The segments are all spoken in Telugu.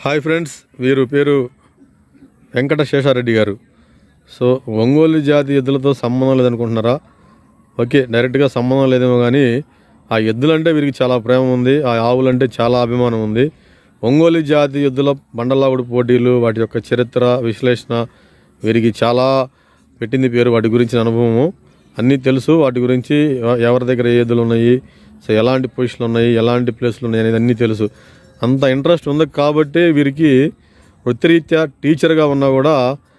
హాయ్ ఫ్రెండ్స్ వీరు పేరు వెంకట శేషారెడ్డి గారు సో ఒంగోలు జాతి ఎద్దులతో సంబంధం లేదనుకుంటున్నారా ఓకే డైరెక్ట్గా సంబంధం లేదేమో కానీ ఆ ఎద్దులంటే వీరికి చాలా ప్రేమ ఉంది ఆ ఆవులంటే చాలా అభిమానం ఉంది ఒంగోలు జాతి ఎద్దుల బండలాగుడు పోటీలు వాటి యొక్క చరిత్ర విశ్లేషణ వీరికి చాలా పెట్టింది పేరు వాటి గురించిన అనుభవము అన్నీ తెలుసు వాటి గురించి ఎవ- ఎవరి దగ్గర ఏ ఎద్దులు ఉన్నాయి సో ఎలాంటి పొజిషన్లు ఉన్నాయి ఎలాంటి ప్లేస్లు ఉన్నాయి అనేది అన్నీ తెలుసు అంత ఇంట్రెస్ట్ ఉంది కాబట్టి వీరికి వృత్తిరీత్యా టీచర్గా ఉన్నా కూడా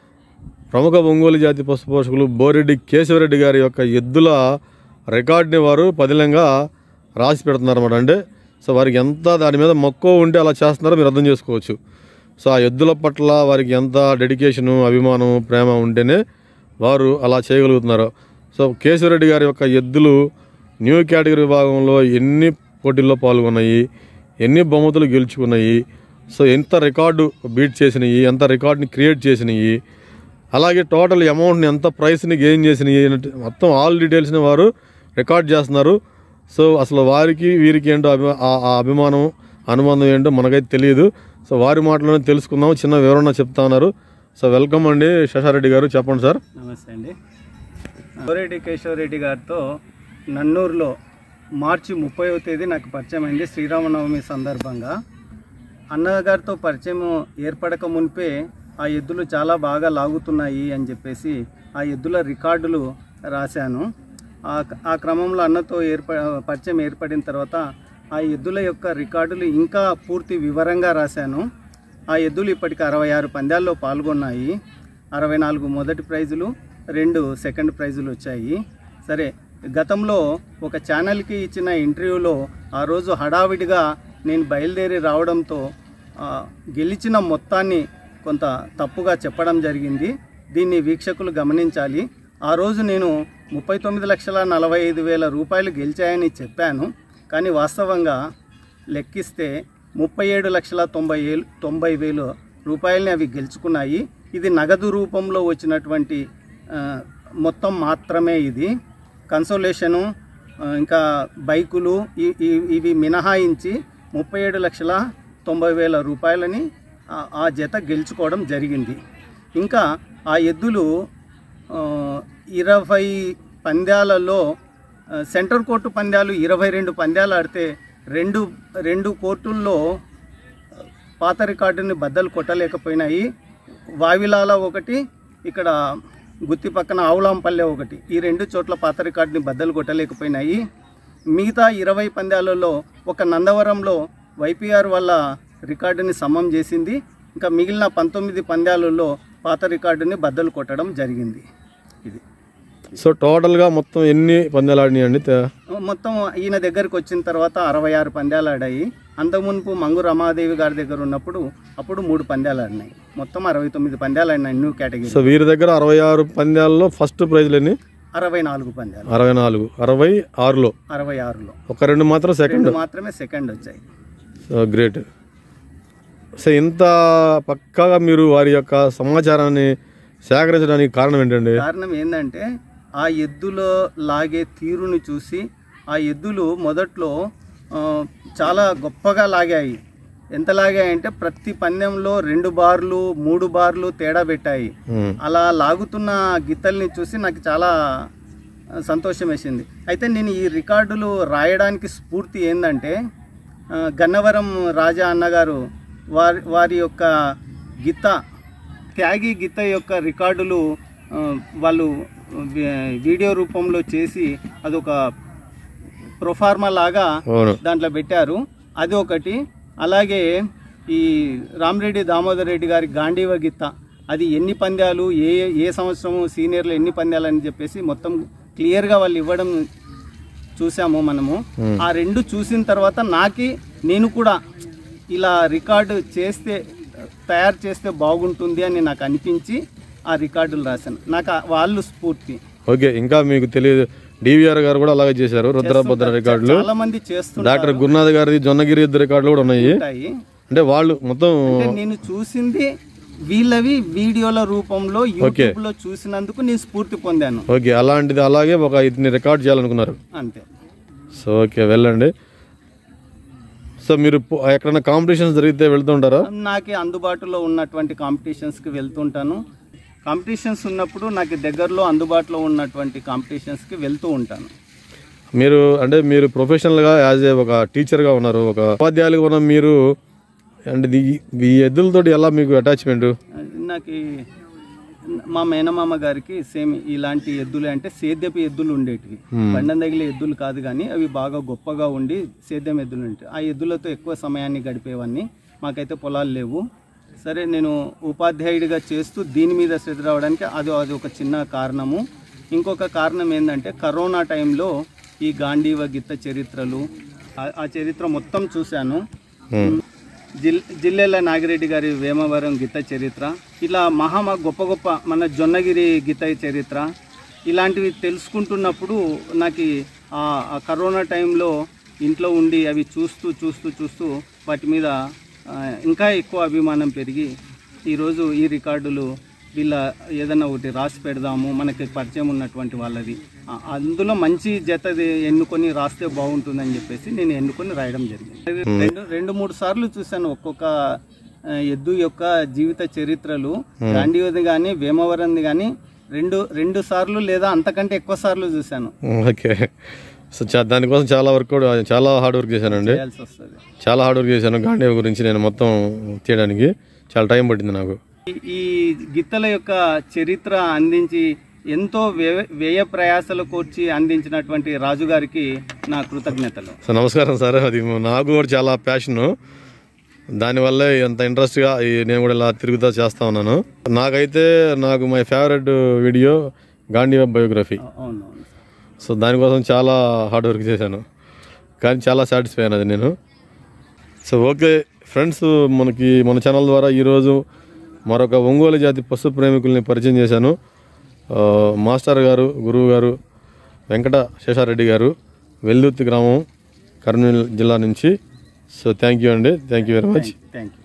ప్రముఖ ఒంగోలు జాతి పశు పోషకులు బోరెడ్డి కేశవరెడ్డి గారి యొక్క ఎద్దుల రికార్డుని వారు పదిలంగా రాసి పెడుతున్నారు అనమాట అంటే సో వారికి ఎంత దాని మీద మక్కువ ఉంటే అలా చేస్తున్నారో మీరు అర్థం చేసుకోవచ్చు సో ఆ ఎద్దుల పట్ల వారికి ఎంత డెడికేషను అభిమానం ప్రేమ ఉంటేనే వారు అలా చేయగలుగుతున్నారు సో కేశవరెడ్డి గారి యొక్క ఎద్దులు న్యూ కేటగిరీ విభాగంలో ఎన్ని పోటీల్లో పాల్గొన్నాయి ఎన్ని బహుమతులు గెలుచుకున్నాయి సో ఎంత రికార్డు బీట్ చేసినాయి ఎంత రికార్డుని క్రియేట్ చేసినాయి అలాగే టోటల్ అమౌంట్ని ఎంత ప్రైస్ని గెయిన్ చేసినాయి అన్నట్టు మొత్తం ఆల్ డీటెయిల్స్ని వారు రికార్డ్ చేస్తున్నారు సో అసలు వారికి వీరికి ఏంటో అభి ఆ- ఆ అభిమానం అనుబంధం ఏంటో మనకైతే తెలియదు సో వారి మాటలోనే తెలుసుకుందాం చిన్న వివరణ చెప్తా ఉన్నారు సో వెల్కమ్ అండి శశారెడ్డి గారు చెప్పండి సార్ నమస్తే అండి గోరెడ్డి కేశవరెడ్డి గారితో నన్నూరులో మార్చి ముప్పైవ తేదీ నాకు పరిచయం అయింది శ్రీరామనవమి సందర్భంగా అన్నగారితో పరిచయం ఏర్పడక మునిపే ఆ ఎద్దులు చాలా బాగా లాగుతున్నాయి అని చెప్పేసి ఆ ఎద్దుల రికార్డులు రాశాను ఆ ఆ క్రమంలో అన్నతో ఏర్ప పరిచయం ఏర్పడిన తర్వాత ఆ ఎద్దుల యొక్క రికార్డులు ఇంకా పూర్తి వివరంగా రాశాను ఆ ఎద్దులు ఇప్పటికి అరవై ఆరు పందాల్లో పాల్గొన్నాయి అరవై నాలుగు మొదటి ప్రైజులు రెండు సెకండ్ ప్రైజులు వచ్చాయి సరే గతంలో ఒక ఛానల్కి ఇచ్చిన ఇంటర్వ్యూలో ఆ రోజు హడావిడిగా నేను బయలుదేరి రావడంతో ఆ, గెలిచిన మొత్తాన్ని కొంత తప్పుగా చెప్పడం జరిగింది దీన్ని వీక్షకులు గమనించాలి ఆ రోజు నేను ముప్పై తొమ్మిది లక్షల నలభై ఐదు వేల రూపాయలు గెలిచాయని చెప్పాను కానీ వాస్తవంగా లెక్కిస్తే ముప్పై ఏడు లక్షల తొంభై ఏళ్ళు తొంభై వేలు రూపాయలని అవి గెలుచుకున్నాయి ఇది నగదు రూపంలో వచ్చినటువంటి ఆ, మొత్తం మాత్రమే ఇది కన్సోలేషను ఆ, ఇంకా బైకులు ఇ- ఇ- ఇవి మినహాయించి ముప్పై ఏడు లక్షల తొంభై వేల రూపాయలని ఆ- ఆ జత గెలుచుకోవడం జరిగింది ఇంకా ఆ ఎద్దులు ఆ, ఇరవై పంద్యాలలో ఆ, సెంటర్ కోర్టు పంద్యాలు ఇరవై రెండు పంద్యాలు ఆడితే రెండు రెండు కోర్టుల్లో పాత రికార్డుని బద్దలు కొట్టలేకపోయినాయి వావిలాల ఒకటి ఇక్కడ గుత్తి పక్కన ఆవులాంపల్లె ఒకటి ఈ రెండు చోట్ల పాత రికార్డుని బద్దలు కొట్టలేకపోయినాయి మిగతా ఇరవై పందాలలో ఒక నందవరంలో వైపీఆర్ వల్ల రికార్డుని సమం చేసింది ఇంకా మిగిలిన పంతొమ్మిది పందాలలో పాత రికార్డుని బద్దలు కొట్టడం జరిగింది ఇది సో టోటల్గా మొత్తం ఎన్ని పందాలు ఆడినాయండి తే- మొత్తం ఈయన దగ్గరికి వచ్చిన తర్వాత అరవై ఆరు పందాలు ఆడాయి అంతకుమునుపు మంగు రమాదేవి గారి దగ్గర ఉన్నప్పుడు అప్పుడు మూడు పందాలు ఆడినాయి మొత్తం అరవై తొమ్మిది పందాలు ఆడినాయి న్యూ కేటగిరీ సో వీరి దగ్గర అరవై ఆరు పందాల్లో ఫస్ట్ ప్రైజ్లు ఎన్ని అరవై నాలుగు పందాలు అరవై నాలుగు అరవై ఆరులో అరవై ఆరులో ఒక రెండు మాత్రం సెకండ్ రెండు మాత్రమే సెకండ్ వచ్చాయి సో గ్రేట్ సో ఇంత పక్కాగా మీరు వారి యొక్క సమాచారాన్ని సేకరించడానికి కారణం ఏంటండి కారణం ఏంటంటే ఆ ఎద్దులో లాగే తీరుని చూసి ఆ ఎద్దులు మొదట్లో ఆ, చాలా గొప్పగా లాగాయి ఎంత లాగాయంటే ప్రతి పందెంలో రెండు బార్లు మూడు బార్లు తేడా పెట్టాయి ఉమ్. అలా లాగుతున్న గిత్తల్ని చూసి నాకు చాలా ఆ, సంతోషం వేసింది అయితే నేను ఈ రికార్డులు రాయడానికి స్ఫూర్తి ఏంటంటే ఆ, గన్నవరం రాజా అన్నగారు వారి వారి యొక్క గిత్త త్యాగి గిత్త యొక్క రికార్డులు ఆ, వాళ్ళు వి- వీడియో రూపంలో చేసి అదొక ప్రొఫార్మా లాగా అవును దాంట్లో పెట్టారు అది ఒకటి అలాగే ఈ రామరెడ్డి దామోదర్ రెడ్డి గారి గాంధీవ గీత అది ఎన్ని పందాలు ఏ ఏ సంవత్సరము సీనియర్లు ఎన్ని పందాలు అని చెప్పేసి మొత్తం క్లియర్గా వాళ్ళు ఇవ్వడం చూసాము మనము Hmm. ఆ రెండు చూసిన తర్వాత నాకి నేను కూడా ఇలా రికార్డు చేస్తే తయారు చేస్తే బాగుంటుంది అని నాకు అనిపించి ఆ రికార్డులు రాశాను నాకు ఆ- వాళ్ళు స్ఫూర్తి ఓకే ఇంకా మీకు తెలియదు డివిఆర్ గారు కూడా అలాగే చేశారు రుద్రభద్ర రికార్డులు చాలా మంది చేస్తుంటారు డాక్టర్ గురునాథ్ గారిది జొన్నగిరి యుద్ధ రికార్డులు కూడా ఉన్నాయి ఉంటాయి అంటే వాళ్ళు మొత్తం అంటే నేను చూసింది వీళ్ళవి వీడియోల రూపంలో యూట్యూబ్ లో చూసినందుకు నేను స్ఫూర్తి పొందాను ఓకే అలాంటిది అలాగే ఒక ఇన్ని రికార్డ్ చేయాలనుకున్నారు అంతే సో ఓకే వెళ్ళండి సో మీరు పో- ఎక్కడైనా కాంపిటీషన్స్ జరిగితే వెళ్తుంటారా నాకు అందుబాటులో ఉన్నటువంటి కాంపిటీషన్స్కి వెళ్తుంటాను కాంపిటీషన్స్ ఉన్నప్పుడు నాకు దగ్గరలో అందుబాటులో ఉన్నటువంటి కాంపిటీషన్స్కి వెళ్తూ ఉంటాను మీరు అంటే మీరు ప్రొఫెషనల్గా యాజ్ ఏ ఒక టీచర్గా ఉన్నారు ఒక ఉపాధ్యాయులుగా ఉన్న మీరు అంటే ఈ- ఈ ఎద్దులతోటి ఎలా మీకు అటాచ్మెంట్ నాకు ఈ- మా మేనమామ గారికి సేమ్ ఇలాంటి ఎద్దులు అంటే సేద్యపు ఎద్దులు ఉండేటివి బండం తగిలే ఎద్దులు కాదు కానీ అవి బాగా గొప్పగా ఉండి సేద్యం ఎద్దులు ఉంటాయి ఆ ఎద్దులతో ఎక్కువ సమయాన్ని గడిపేవాడిని మాకైతే పొలాలు లేవు సరే నేను ఉపాధ్యాయుడిగా చేస్తూ దీని మీద శ్రద్ధ రావడానికి అది అది ఒక చిన్న కారణము ఇంకొక కారణం ఏంటంటే కరోనా టైంలో ఈ గాంధీవ గీత చరిత్రలు ఆ- ఆ చరిత్ర మొత్తం చూశాను జిల్ జిల్లెల నాగిరెడ్డి గారి వేమవరం గీత చరిత్ర ఇలా మహా గొప్ప గొప్ప మన జొన్నగిరి గీత చరిత్ర ఇలాంటివి తెలుసుకుంటున్నప్పుడు నాకు ఆ ఆ కరోనా టైంలో ఇంట్లో ఉండి అవి చూస్తూ చూస్తూ చూస్తూ వాటి మీద ఆ, ఇంకా ఎక్కువ అభిమానం పెరిగి ఈరోజు ఈ రికార్డులు వీళ్ళ ఏదైనా ఒకటి రాసి పెడదాము మనకి పరిచయం ఉన్నటువంటి వాళ్ళది ఆ, అందులో మంచి జతది ఎన్నుకొని రాస్తే బాగుంటుందని చెప్పేసి నేను ఎన్నుకొని రాయడం జరిగింది రెండు రెండు మూడు సార్లు చూశాను ఒక్కొక్క ఆ, ఎద్దు యొక్క జీవిత చరిత్రలు గాంధీవది కానీ వేమవరంది కానీ రెండు రెండు సార్లు లేదా అంతకంటే ఎక్కువ సార్లు చూశాను ఓకే సో చా- దానికోసం చాలా వర్క్ కూడా చాలా హార్డ్ వర్క్ చేశానండి చేయాల్సి వస్తుంది చాలా హార్డ్ వర్క్ చేశాను గాంధీ గురించి నేను మొత్తం తీయడానికి చాలా టైం పట్టింది నాకు ఈ- ఈ గిత్తల యొక్క చరిత్ర అందించి ఎంతో వ్యయ వ్యయ ప్రయాసలు కూర్చి అందించినటువంటి రాజుగారికి నా కృతజ్ఞతలు సో నమస్కారం సార్ అది నాకు కూడా చాలా ప్యాషన్ దానివల్లే ఎంత ఇంట్రెస్ట్గా ఈ నేను కూడా ఇలా తిరుగుతా చేస్తా ఉన్నాను నాకైతే నాకు my favourite video Gandhi biography అవును అవును సో దానికోసం చాలా హార్డ్ వర్క్ చేశాను కానీ చాలా సాటిస్ఫై అయినది అది నేను సో ఓకే ఫ్రెండ్స్ మనకి మన ఛానల్ ద్వారా ఈరోజు మరొక ఒంగోలు జాతి పశు ప్రేమికుల్ని పరిచయం చేశాను ఆ, మాస్టర్ గారు గురువు గారు వెంకట శేషారెడ్డి గారు వెల్దుర్తి గ్రామం కర్నూలు జిల్లా నుంచి సో థ్యాంక్ యూ అండి thank you very much thank you